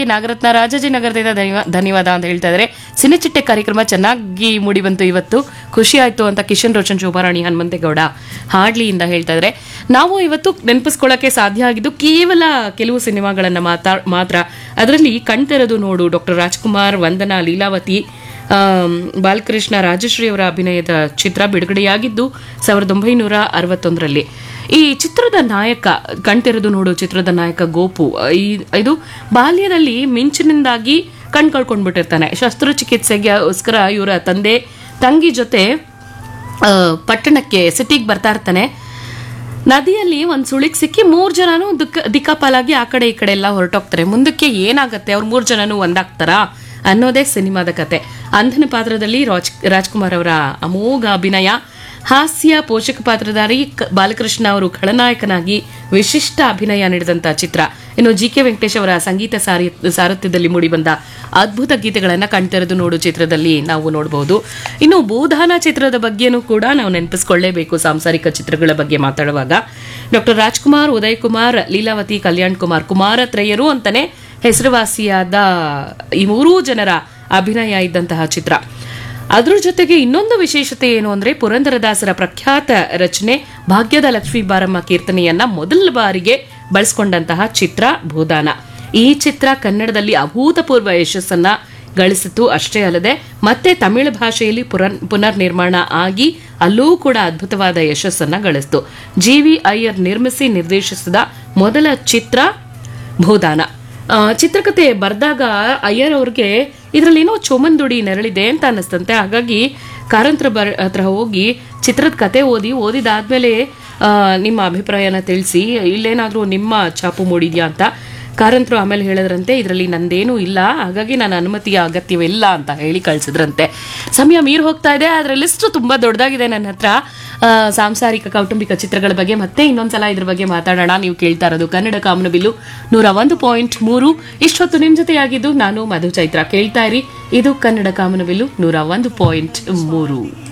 ನಾಗರತ್ನ ರಾಜಾಜಿನಗರದಿಂದ ಧನ್ಯವಾ- ಧನ್ಯವಾದ ಅಂತ ಹೇಳ್ತಾ ಇದ್ದಾರೆ ಸಿನಿಚಿಟ್ಟೆ ಕಾರ್ಯಕ್ರಮ ಚೆನ್ನಾಗಿ ಮೂಡಿ ಬಂತು ಇವತ್ತು ಖುಷಿ ಆಯ್ತು ಅಂತ ಕಿಶನ್ ರೋಷನ್ ಶೋಭಾರಾಣಿ ಹನುಮಂತೇಗೌಡ ಹಾಡ್ಲಿಯಿಂದ ಹೇಳ್ತಾ ಇದ್ದಾರೆ ನಾವು ಇವತ್ತು ನೆನಪಿಸ್ಕೊಳ್ಳೋಕೆ ಸಾಧ್ಯ ಆಗಿದ್ದು ಕೇವಲ ಕೆಲವು ಸಿನಿಮಾಗಳನ್ನ ಮಾತಾ ಮಾತ್ರ ಅದರಲ್ಲಿ ಕಣ್ತೆರೆದು ನೋಡು ಡಾಕ್ಟರ್ ರಾಜ್ಕುಮಾರ್ ವಂದನಾ ಲೀಲಾವತಿ ಆಮ್, ಬಾಲಕೃಷ್ಣ ರಾಜಶ್ರೀ ಅವರ ಅಭಿನಯದ ಚಿತ್ರ ಬಿಡುಗಡೆಯಾಗಿದ್ದು ಸಾವಿರದ ಒಂಬೈನೂರ ಅರವತ್ತೊಂದರಲ್ಲಿ ಈ ಚಿತ್ರದ ನಾಯಕ ಕಣ್ತೆರೆದು ನೋಡು ಚಿತ್ರದ ನಾಯಕ ಗೋಪು ಈ- ಇದು ಬಾಲ್ಯದಲ್ಲಿ ಮಿಂಚಿನಿಂದಾಗಿ ಕಣ್ ಕಳ್ಕೊಂಡ್ಬಿಟ್ಟಿರ್ತಾನೆ ಶಸ್ತ್ರಚಿಕಿತ್ಸೆಗೋಸ್ಕರ ಇವರ ತಂದೆ ತಂಗಿ ಜೊತೆ ಆ, ಪಟ್ಟಣಕ್ಕೆ ಸಿಟಿಗೆ ಬರ್ತಾ ಇರ್ತಾನೆ ನದಿಯಲ್ಲಿ ಒಂದು ಸುಳಿಗೆ ಸಿಕ್ಕಿ ಮೂರು ಜನನು ದಿಕ್ಕ ದಿಕ್ಕಾಪಾಲಾಗಿ ಆ ಕಡೆ ಈ ಕಡೆ ಎಲ್ಲ ಹೊರಟೋಗ್ತಾರೆ ಮುಂದಕ್ಕೆ ಏನಾಗತ್ತೆ ಅವ್ರು ಮೂರು ಜನನು ಒಂದಾಗ್ತಾರಾ ಅನ್ನೋದೇ ಸಿನಿಮಾದ ಕತೆ ಅಂಧನ ಪಾತ್ರದಲ್ಲಿ ರಾಜ್ ರಾಜ್ಕುಮಾರ್ ಅವರ ಅಮೋಘ ಅಭಿನಯ ಹಾಸ್ಯ ಪೋಷಕ ಪಾತ್ರಧಾರಿ ಕ- ಬಾಲಕೃಷ್ಣ ಅವರು ಖಳನಾಯಕನಾಗಿ ವಿಶಿಷ್ಟ ಅಭಿನಯ ನೀಡಿದಂತ ಚಿತ್ರ ಇನ್ನು ಜಿ ಕೆ ವೆಂಕಟೇಶ್ ಅವರ ಸಂಗೀತ ಸಾರಿ ಸಾರಥ್ಯದಲ್ಲಿ ಮೂಡಿಬಂದ ಅದ್ಭುತ ಗೀತೆಗಳನ್ನ ಕಣ್ತೆರೆದು ನೋಡು ಚಿತ್ರದಲ್ಲಿ ನಾವು ನೋಡಬಹುದು ಇನ್ನು ಭೂದಾನ ಚಿತ್ರದ ಬಗ್ಗೆನೂ ಕೂಡ ನಾವು ನೆನಪಿಸ್ಕೊಳ್ಳೇಬೇಕು ಸಾಂಸಾರಿಕ ಚಿತ್ರಗಳ ಬಗ್ಗೆ ಮಾತಾಡುವಾಗ ಡಾಕ್ಟರ್ ರಾಜ್ಕುಮಾರ್ ಉದಯ್ ಕುಮಾರ್ ಲೀಲಾವತಿ ಕಲ್ಯಾಣ್ ಕುಮಾರ್ ಕುಮಾರತ್ರಯರು ಅಂತಾನೆ ಹೆಸರುವಾಸಿಯಾದ ಈ ಮೂರೂ ಜನರ ಅಭಿನಯ ಇದ್ದಂತಹ ಚಿತ್ರ ಅದ್ರ ಜೊತೆಗೆ ಇನ್ನೊಂದು ವಿಶೇಷತೆ ಏನು ಅಂದ್ರೆ ಪುರಂದರದಾಸರ ಪ್ರಖ್ಯಾತ ರಚನೆ ಭಾಗ್ಯದ ಲಕ್ಷ್ಮೀ ಬಾರಮ್ಮ ಕೀರ್ತನೆಯನ್ನ ಮೊದಲ ಬಾರಿಗೆ ಬಳಸ್ಕೊಂಡಂತಹ ಚಿತ್ರ ಭೂದಾನ ಈ ಚಿತ್ರ ಕನ್ನಡದಲ್ಲಿ ಅಭೂತಪೂರ್ವ ಯಶಸ್ಸನ್ನ ಗಳಿಸಿತು ಅಷ್ಟೇ ಅಲ್ಲದೆ ಮತ್ತೆ ತಮಿಳು ಭಾಷೆಯಲ್ಲಿ ಪುರನ್ ಪುನರ್ ನಿರ್ಮಾಣ ಆಗಿ ಅಲ್ಲೂ ಕೂಡ ಅದ್ಭುತವಾದ ಯಶಸ್ಸನ್ನ ಗಳಿಸಿತು ಜಿ ವಿ ಅಯ್ಯರ್ ನಿರ್ಮಿಸಿ ನಿರ್ದೇಶಿಸಿದ ಮೊದಲ ಚಿತ್ರ ಭೂದಾನ ಆ, ಚಿತ್ರಕಥೆ ಬರೆದಾಗ ಅಯ್ಯರ್ ಅವ್ರಿಗೆ ಇದರಲ್ಲಿ ಏನೋ ಚೋಮಂದುಡಿ ನೆರಳಿದೆ ಅಂತ ಅನ್ನಿಸ್ತಂತೆ ಹಾಗಾಗಿ ಕಾರಂತರ ಬರ್ ಹತ್ರ ಹೋಗಿ ಚಿತ್ರದ ಕತೆ ಓದಿ ಓದಿದಾದ್ಮೇಲೆ ಆ, ನಿಮ್ಮ ಅಭಿಪ್ರಾಯನ ತಿಳಿಸಿ ಇಲ್ಲೇನಾದ್ರೂ ನಿಮ್ಮ ಛಾಪು ಮೂಡಿದ್ಯಾ ಅಂತ ಕಾರಂತರು ಆಮೇಲೆ ಹೇಳಿದ್ರಂತೆ ಇದರಲ್ಲಿ ನಂದೇನೂ ಇಲ್ಲ ಹಾಗಾಗಿ ನನ್ನ ಅನುಮತಿಯ ಅಗತ್ಯವಿಲ್ಲ ಅಂತ ಹೇಳಿ ಕಳಿಸಿದ್ರಂತೆ ಸಮಯ ಮೀರ್ ಹೋಗ್ತಾ ಇದೆ ಅದರ ಲಿಸ್ಟ್ ತುಂಬಾ ದೊಡ್ಡದಾಗಿದೆ ನನ್ನ ಹತ್ರ ಆ, ಸಾಂಸಾರಿಕ ಕೌಟುಂಬಿಕ ಚಿತ್ರಗಳ ಬಗ್ಗೆ ಮತ್ತೆ ಇನ್ನೊಂದ್ಸಲ ಇದ್ರ ಬಗ್ಗೆ ಮಾತಾಡೋಣ ನೀವು ಕೇಳ್ತಾ ಇರೋದು ಕನ್ನಡ ಕಾಮನಬಿಲ್ಲು ನೂರ ಒಂದು ಪಾಯಿಂಟ್ ಮೂರು ಇಷ್ಟೊತ್ತು ನಿಮ್ ಜೊತೆಯಾಗಿದ್ದು ನಾನು ಮಧು ಚೈತ್ರ ಕೇಳ್ತಾ ಇರಿ ಇದು ಕನ್ನಡ ಕಾಮನಬಿಲ್ಲು ನೂರ ಒಂದು ಪಾಯಿಂಟ್ ಮೂರು